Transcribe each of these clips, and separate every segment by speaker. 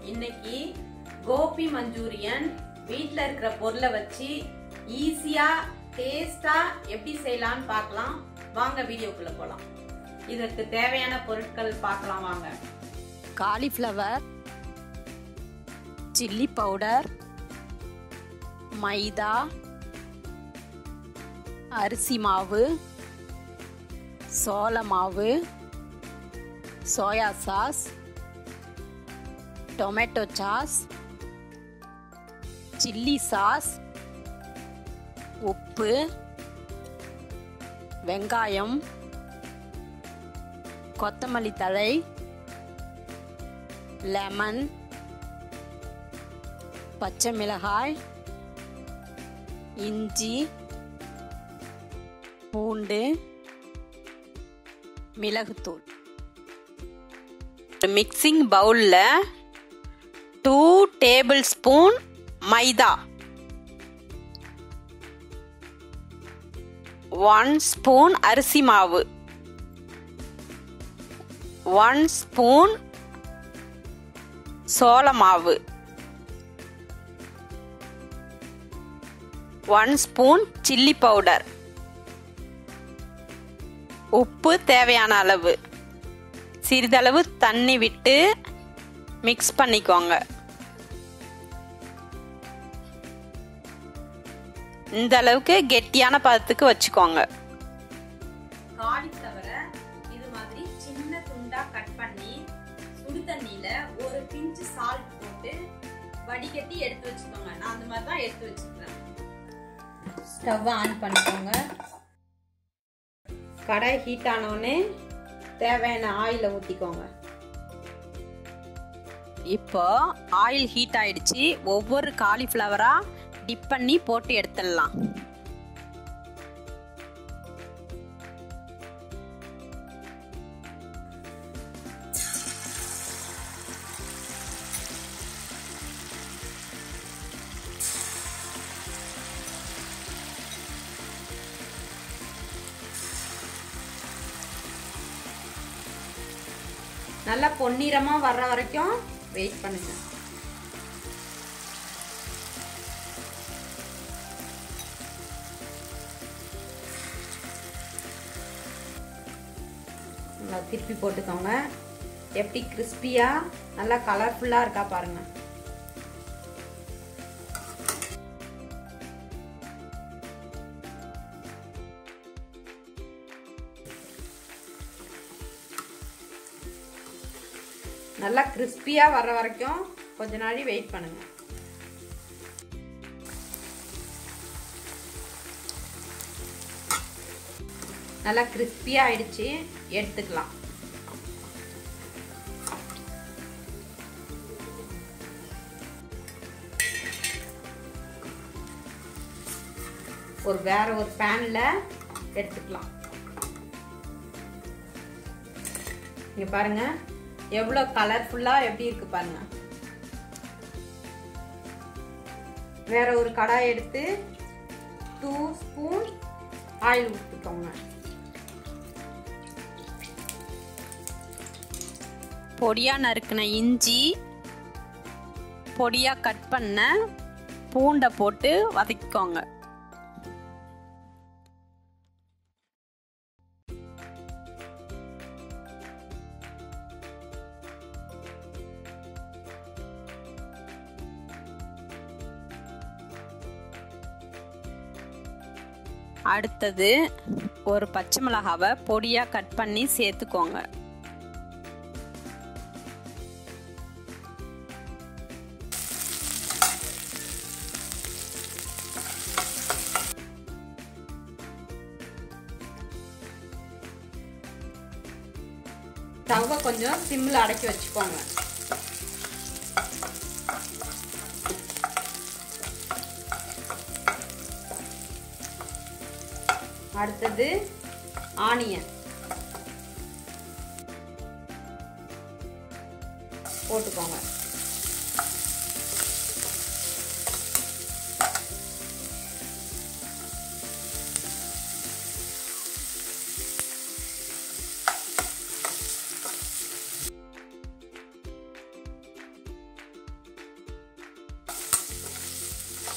Speaker 1: இன்னைக்கு கோபி மஞ்சூரியன் வீட்ல இருக்கிற பொருளை வச்சு ஈஸியா டேஸ்டா எப்படி செய்யலாம்னு பார்க்கலாம் வாங்க வீடியோக்குள்ள போலாம் இதற்கு தேவையான பொருட்கள் பார்க்கலாம் வாங்க
Speaker 2: காலிஃப்ளவர் சில்லி பவுடர் மைதா அரிசி மாவு சோள மாவு soya sauce tomato sauce chilli sauce உப்பு வெங்காயம் கொத்தமல்லி தழை லெமன் பச்சை மிளகாய் இஞ்சி பூண்டு மிளகுத்தூள் மிக்சிங் பவுலில் two tablespoon maida one spoon அரிசி மாவு ஒன் ஸ்பூன் சோள மாவு ஒன் ஸ்பூன் சில்லி பவுடர் உப்பு தேவையான அளவு சிறிதளவு தண்ணி விட்டு மிக்ஸ் பண்ணிக்கோங்க இந்த அளவுக்கு கெட்டியான பதத்துக்கு வச்சுக்கோங்க
Speaker 1: காலிஃப்ளவரை இது மாதிரி சின்ன துண்டா கட் பண்ணி சுடு தண்ணியில ஒரு பிஞ்சு சால்ட் போட்டு வடிகட்டி எடுத்து வச்சுக்கோங்க நான் அந்த மாதிரி தான் எடுத்து வச்சுக்கிறேன் ஸ்டவ் ஆன் பண்ணிக்கோங்க கடாய் ஹீட் ஆனோடனே தேவையான ஆயிலை ஊற்றிக்கோங்க
Speaker 2: இப்போ ஆயில் ஹீட் ஆயிடுச்சு ஒவ்வொரு காலிஃப்ளவரா டிப் பண்ணி போட்டு எடுத்துடலாம்
Speaker 1: நல்லா பொன்னிறமா வர்ற வரைக்கும் வெயிட் பண்ணுங்க நல்லா திருப்பி போட்டுக்கோங்க எப்படி கிறிஸ்பியா நல்லா கலர்ஃபுல்லா இருக்கா பாருங்க நல்லா கிறிஸ்பியா வர்ற வரைக்கும் கொஞ்ச நாளி வெயிட் பண்ணுங்க நல்லா கிறிஸ்பியா ஆயிடுச்சு எடுத்துக்கலாம் ஒரு வேற ஒரு பேன்ல எடுத்துக்கலாம் இங்க பாருங்க எவ்வளோ கலர்ஃபுல்லாக எப்படி இருக்கு பாருங்க வேற ஒரு கடாய் எடுத்து டூ ஸ்பூன் ஆயில் ஊற்றிக்கோங்க
Speaker 2: பொடியாக நறுக்கின இஞ்சி பொடியாக கட் பண்ண பூண்டை போட்டு வதக்கிக்கோங்க அடுத்தது ஒரு பச்சை மிளகாவை பொடியாக கட் பண்ணி சேர்த்துக்கோங்க
Speaker 1: ஸ்டவ்வை கொஞ்சம் சிம்மில் அடக்கி வச்சுக்கோங்க அடுத்தது ஆனியன் போட்டுக்கோங்க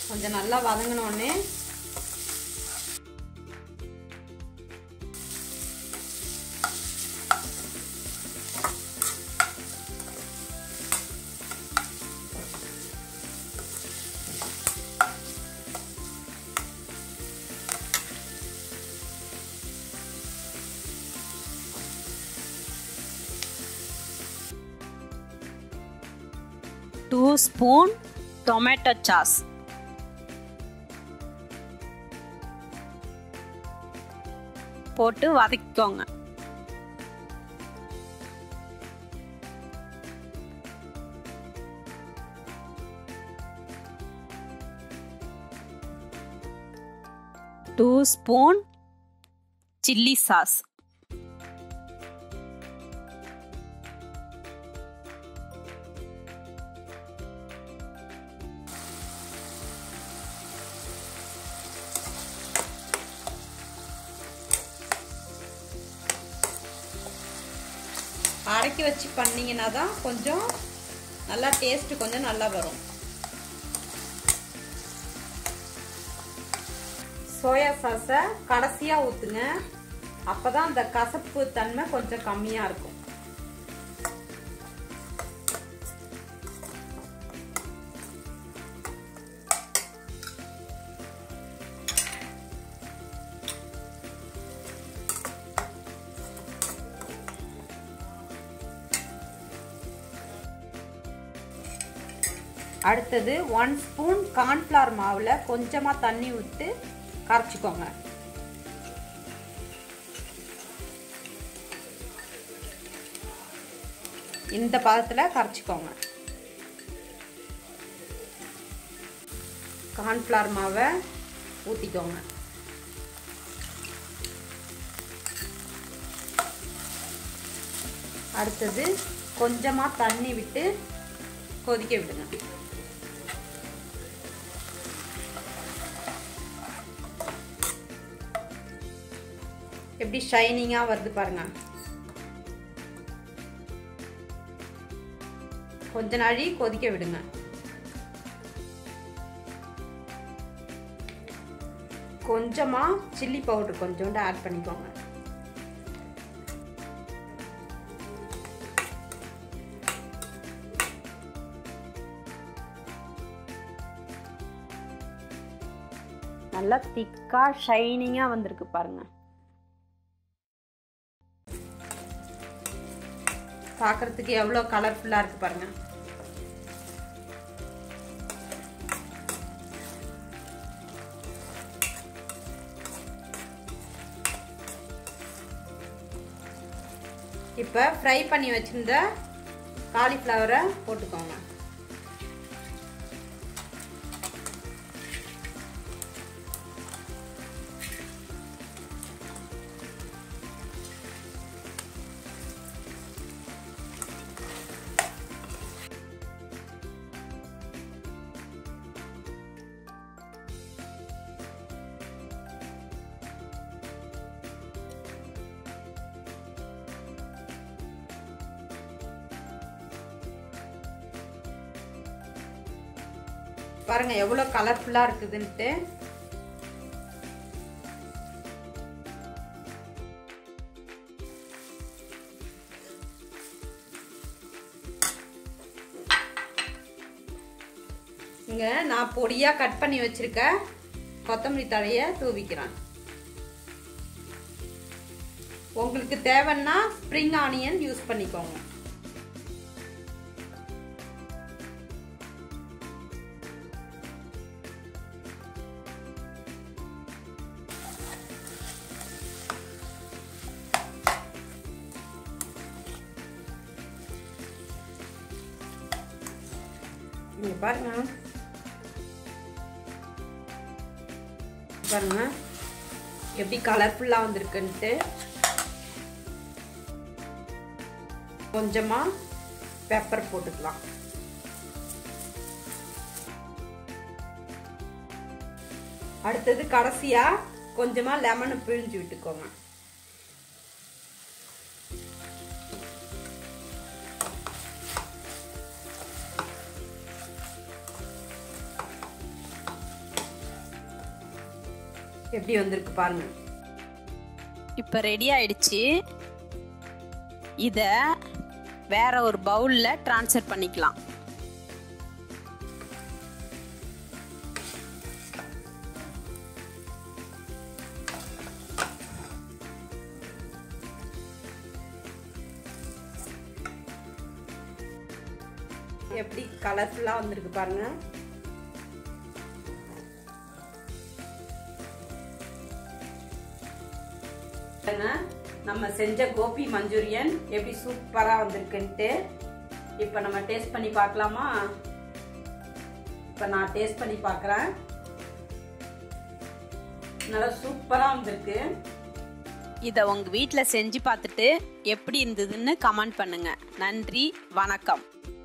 Speaker 1: கொஞ்சம் நல்லா வதங்கினோடனே
Speaker 2: டூ ஸ்பூன் டொமேட்டோ சாஸ் போட்டு வதக்கிக்கோங்க டூ ஸ்பூன் சில்லி சாஸ்
Speaker 1: அடக்கி வச்சு பண்ணிங்கன்னா தான் கொஞ்சம் நல்லா டேஸ்ட்டு கொஞ்சம் நல்லா வரும் சோயா சாஸை கடைசியாக ஊற்றுங்க அப்போ தான் அந்த கசப்பு தன்மை கொஞ்சம் கம்மியாக இருக்கும் அடுத்தது ஒன் ஸ்பூன் கார்ன்ஃப்ளவர் மாவில் கொஞ்சமாக தண்ணி விட்டு கரைச்சிக்கோங்க இந்த பதத்தில் கரைச்சிக்கோங்க கார்ன்ஃப்ளவர் மாவை ஊற்றிக்கோங்க அடுத்தது கொஞ்சமாக தண்ணி விட்டு கொதிக்க விடுங்க எப்படி ஷைனிங்காக வருது பாருங்க கொஞ்ச நாழி கொதிக்க விடுங்க கொஞ்சமா சில்லி பவுடர் கொஞ்சோண்டு ஆட் பண்ணிக்கோங்க
Speaker 2: நல்லா திக்காக ஷைனிங்காக வந்திருக்கு பாருங்க
Speaker 1: பார்க்கறதுக்கு எவ்வளோ கலர்ஃபுல்லாக இருக்கு பாருங்க இப்போ ஃப்ரை பண்ணி வச்சிருந்த காலிஃப்ளவரை போட்டுக்கோங்க பாருங்க எவ்வளோ கலர்ஃபுல்லாக இருக்குதுன்ட்டு இங்க நான் பொடியா கட் பண்ணி வச்சிருக்க கொத்தமல்லி தழைய தூவிக்கிறேன் உங்களுக்கு தேவைன்னா ஸ்ப்ரிங் ஆனியன் யூஸ் பண்ணிக்கோங்க இங்க பாருங்க பாருங்க எப்படி கலர்ஃபுல்லா வந்திருக்குன்ட்டு கொஞ்சமா பெப்பர் போட்டுக்கலாம் அடுத்தது கடைசியா கொஞ்சமா லெமனை பிழிஞ்சு விட்டுக்கோங்க எப்படி வந்திருக்கு பாருங்க
Speaker 2: இப்போ ரெடி ஆயிடுச்சு இதை வேற ஒரு பவுலில் ட்ரான்ஸ்ஃபர் பண்ணிக்கலாம்
Speaker 1: எப்படி கலர்ஃபுல்லாக வந்திருக்கு பாருங்க நம்ம செஞ்ச கோபி மஞ்சூரியன் எப்படி சூப்பராக வந்திருக்குன்ட்டு இப்போ நம்ம டேஸ்ட் பண்ணி பார்க்கலாமா இப்போ நான் டேஸ்ட் பண்ணி பார்க்குறேன் நல்லா சூப்பராக வந்திருக்கு
Speaker 2: இதை உங்கள் வீட்டில் செஞ்சு பார்த்துட்டு எப்படி இருந்ததுன்னு கமெண்ட் பண்ணுங்கள் நன்றி வணக்கம்